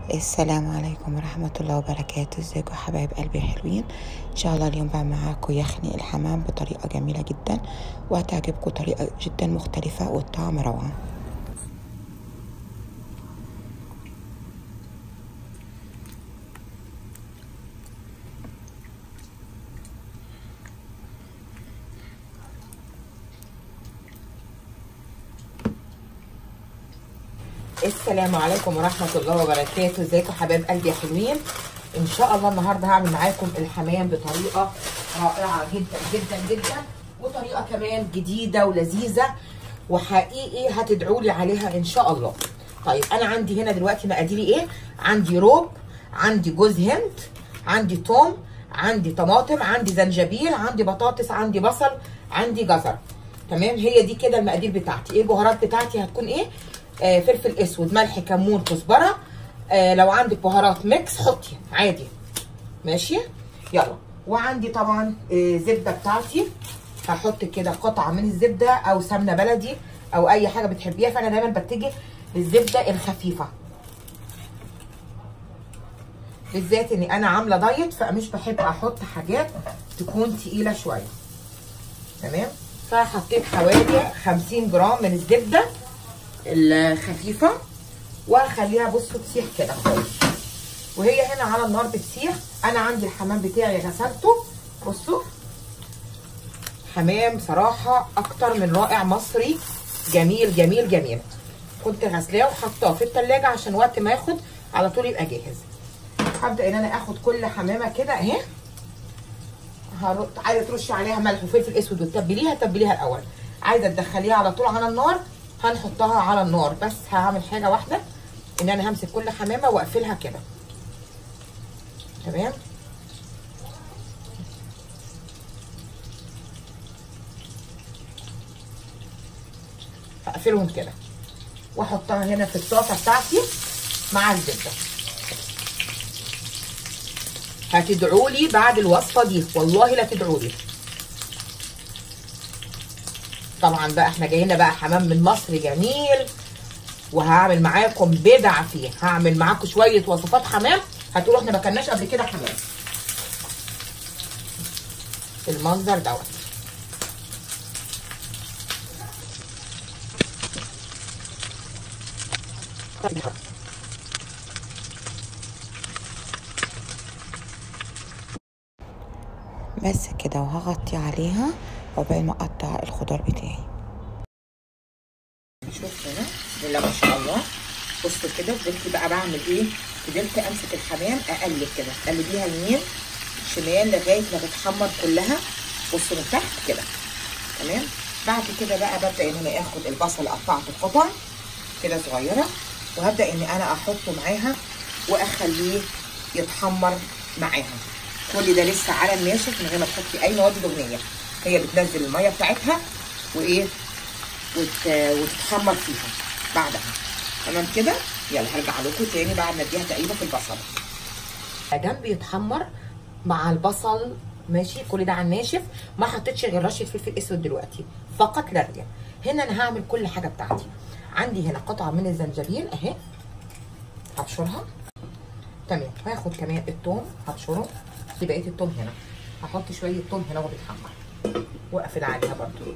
السلام عليكم ورحمة الله وبركاته ازيكم يا حبايب قلبي حلوين ان شاء الله اليوم بعمل معاكم يخني الحمام بطريقة جميلة جدا وهتعجبكم طريقة جدا مختلفة والطعم روعة السلام عليكم ورحمة الله وبركاته ازيكم حبايب قلبي يا حلوين ان شاء الله النهاردة هعمل معاكم الحمام بطريقة رائعة جدا جدا جدا وطريقة كمان جديدة ولذيذة وحقيقي هتدعوا لي عليها ان شاء الله طيب انا عندي هنا دلوقتي مقاديري ايه عندي روب عندي جوز هند عندي توم عندي طماطم عندي زنجبيل عندي بطاطس عندي بصل عندي جزر تمام هي دي كده المقادير بتاعتي ايه البهارات بتاعتي هتكون ايه آه فلفل اسود ملح كمون كزبره آه لو عندك بهارات ميكس حطي عادي ماشي يلا وعندي طبعا آه زبده بتاعتي هحط كده قطعه من الزبده او سمنه بلدي او اي حاجه بتحبيها فانا دايما بتجه للزبده الخفيفه بالذات اني انا عامله دايت فمش بحب احط حاجات تكون تقيله شويه تمام فحطيت حوالي 50 جرام من الزبده الخفيفه وهخليها بصوا تسيح كده خالص وهي هنا على النار بتسيح انا عندي الحمام بتاعي غسلته بصوا حمام صراحه اكتر من رائع مصري جميل جميل جميل كنت غسلاه وحطاه في التلاجة عشان وقت ما ياخد على طول يبقى جاهز هبدا ان انا اخد كل حمامه كده اهي عايزه ترشي عليها ملح وفلفل اسود وتتبليها تبليها الاول عايزه تدخليها على طول على النار هنحطها على النار بس هعمل حاجه واحده ان انا همسك كل حمامه واقفلها كده تمام اقفلهم كده واحطها هنا في الطاسه بتاعتي مع الزبده هتدعوا لي بعد الوصفه دي والله لا تدعوا لي طبعا بقى احنا جايين بقى حمام من مصر جميل وهعمل معاكم بدع فيه هعمل معاكم شويه وصفات حمام هتقولوا احنا ما كناش قبل كده حمام المنظر دوت بس كده وهغطي عليها عقبال ما اقطع الخضار بتاعي شوف هنا بسم الله ما شاء الله بصوا كده فضلت بقى بعمل ايه فضلت امسك الحمام اقلب كده اقلبيها يمين شمال لغايه ما تتحمر كلها بصوا من تحت كده تمام بعد كده بقى ببدا ان انا اخد البصل قطعته قطع كده صغيره وهبدا ان انا احطه معاها واخليه يتحمر معاها كل ده لسه على الناشف من غير ما تحطي اي مواد دهنيه هي بتنزل الميه بتاعتها وايه وت... وتتحمر فيها بعدها تمام كده يلا هرجع لكم تاني بعد ما اديها تقريبا في البصل جنب يتحمر مع البصل ماشي كل ده على الناشف ما حطيتش غير رشه فلفل اسود دلوقتي فقط لا غير هنا انا هعمل كل حاجه بتاعتي عندي هنا قطعه من الزنجبيل اهي هبشرها تمام هاخد كمان الثوم هبشره دي بقيه الثوم هنا هحط شويه ثوم هنا وهو بيتحمر واقفل عليها برضو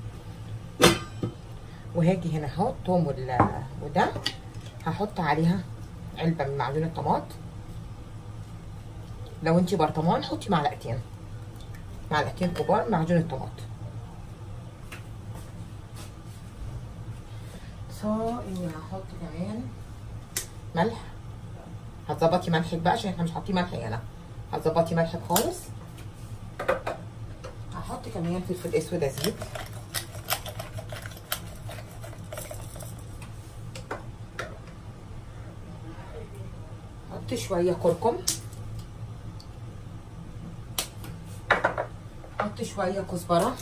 وهاجي هنا اهو الثوم وده هحط عليها علبه من معجون الطماط لو انتي برطمان حطي معلقتين معلقتين كبار من معجون الطماط صا اني هحط كمان ملح هتظبطي ملحك بقى عشان احنا مش حاطين ملح هنا هتظبطي ملحك خالص هحط كمان فلفل اسود ازيد احط شويه كركم احط شويه كزبره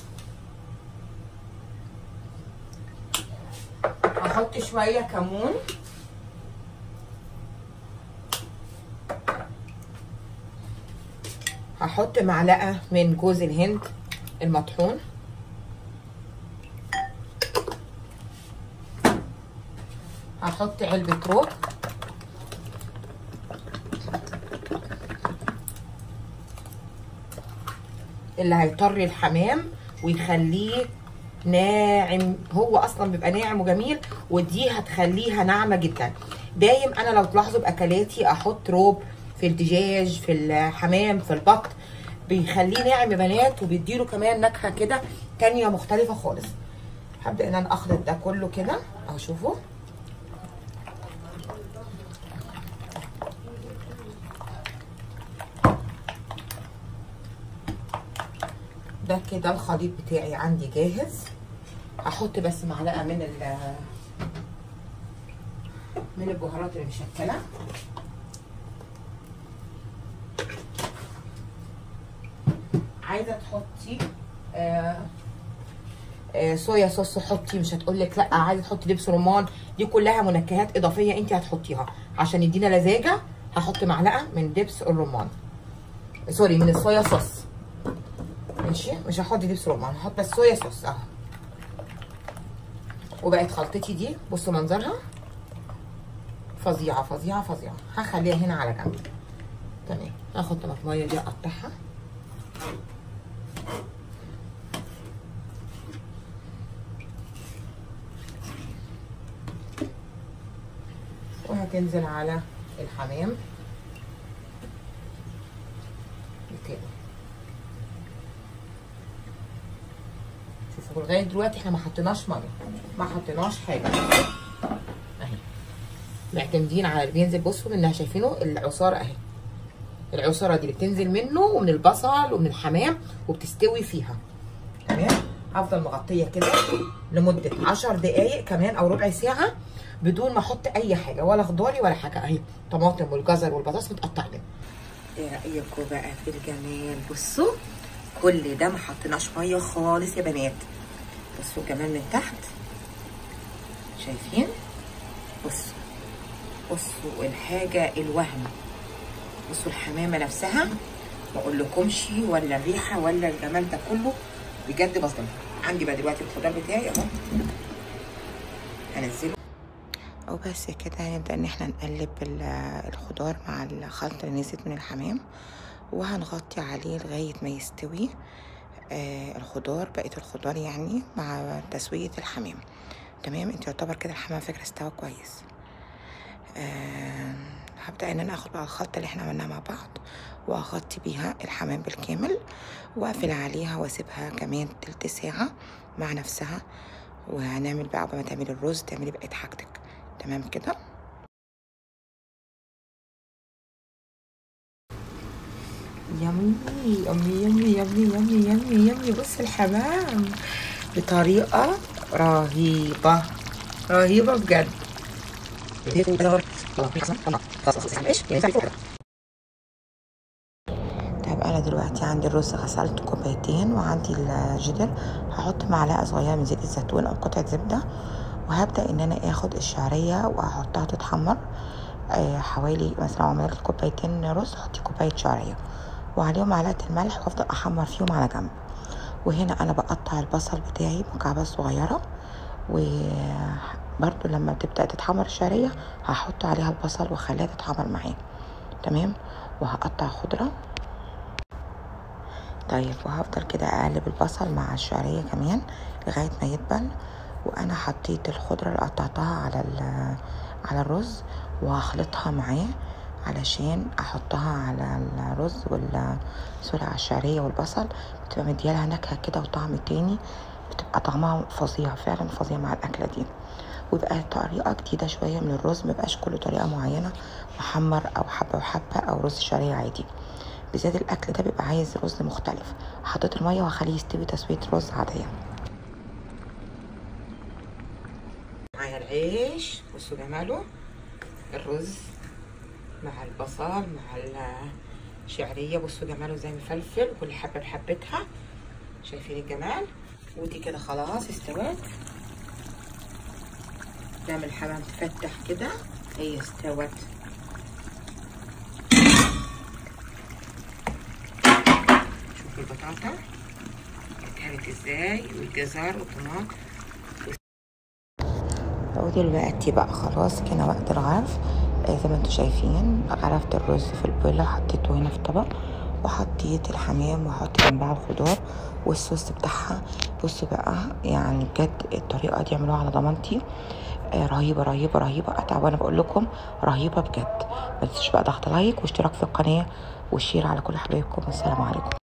احط شويه كمون هحط معلقه من جوز الهند المطحون هحط علبه روب اللي هيطري الحمام ويخليه ناعم هو اصلا بيبقى ناعم وجميل ودي هتخليها ناعمه جدا دايم انا لو تلاحظوا باكلاتي احط روب في الدجاج في الحمام في البط بيخليه ناعم يا بنات وبيديله كمان نكهه كده تانية مختلفه خالص هبدا ان انا اخلط ده كله كده اهو شوفوا ده كده الخليط بتاعي عندي جاهز هحط بس معلقه من ال من البهارات المشكله عايزه تحطي آه آه صويا صوص حطي مش هتقول لك لا عايزه تحطي دبس رمان دي كلها منكهات اضافيه انت هتحطيها عشان يدينا لزاجه هحط معلقه من دبس الرمان سوري من الصويا صوص ماشي مش هحط دبس رمان هحط بس صويا صوص اهو وبقت خلطتي دي بصوا منظرها فظيعه فظيعه فظيعه هخليها هنا على جنب تمام هاخد طماطمايه دي اقطعها وهتنزل على الحمام بتاعي شوفوا لغايه دلوقتي احنا ما حطيناش ميه ما حطيناش حاجه اهي معتمدين على اللي بينزل بصوا منها شايفينه العصاره اهي العصاره دي اللي بتنزل منه ومن البصل ومن الحمام وبتستوي فيها تمام هفضل مغطيه كده لمده 10 دقائق كمان او ربع ساعه بدون ما احط اي حاجه ولا خضاري ولا حاجه اهي طماطم والجزر والبطاطس متقطعين ايه رايكم بقى في الجمال بصوا كل ده ما حطيناش ميه خالص يا بنات بصوا كمان من تحت شايفين بصوا بصوا الحاجه الوهم بصوا الحمامه نفسها ما اقولكمش ولا الريحه ولا الجمال ده كله بجد بصدم عندي بقى دلوقتي الخضار بتاعي اهو هنزله وبس كده هنبدأ ان احنا نقلب الخضار مع الخلطة اللي نزلت من الحمام وهنغطي عليه لغاية ما يستوي آه الخضار بقية الخضار يعني مع تسوية الحمام تمام انت يعتبر كده الحمام فكرة استوى كويس آه هبدأ ان انا اخد بقى الخلطة اللي احنا عملناها مع بعض واغطي بيها الحمام بالكامل واقفل عليها واسيبها كمان تلت ساعة مع نفسها وهنعمل بقى قبل ما تعملي الرز تعملي بقية حاجتك تمام كده يمي يمي يمي يمي يمي يمي يمي بص الحمام بطريقة رهيبة رهيبة بجد طيب انا دلوقتي عندي الرز غسلت كوبايتين وعندي الجدر هحط معلقه صغيره من زيت الزيتون او قطعه زبده وهبدا ان انا اخد الشعريه واحطها تتحمر آه حوالي مثلا لو عملت كوبايتين رز حطي كوبايه شعريه وعليهم معلقه الملح وافضل احمر فيهم على جنب وهنا انا بقطع البصل بتاعي مكعبات صغيره وبرده لما تبدا تتحمر الشعريه هحط عليها البصل واخليها تتحمر معاه تمام وهقطع خضره طيب وهفضل كده اقلب البصل مع الشعريه كمان لغايه ما يدبل وانا حطيت الخضره اللي قطعتها على على الرز وهخلطها معاه علشان احطها على الرز وال سوري على الشعريه والبصل بتبقى مديالها نكهه كده وطعم تاني بتبقى طعمها فظيع فعلا فظيع مع الاكله دي ويبقى طريقه جديده شويه من الرز مبقاش كله طريقه معينه محمر او حبه وحبه او رز شعريه عادي بالذات الاكل ده بيبقى عايز رز مختلف حطيت الميه وهخليه يستوي تسويه رز عاديه معايا العيش بصوا جماله الرز مع البصل مع الشعريه بصوا جماله زي مفلفل كل حبه بحبتها شايفين الجمال ودي كده خلاص استوت دام الحمام تفتح كده هي استوت شوفوا البطاطا اتهرت ازاي والجزر والطماطم ودلوقتي بقى خلاص كده وقت الغرف زي ما انتم شايفين غرفت الرز في البولة حطيته هنا في طبق وحطيت الحمام وهحط جنبها الخضار والصوص بتاعها بصوا بقى يعني بجد الطريقه دي اعملوها على ضمانتي آه، رهيبه رهيبه رهيبه اتعب وانا بقول لكم رهيبه بجد ما تنسوش بقى ضغط لايك واشتراك في القناه والشير على كل حبايبكم والسلام عليكم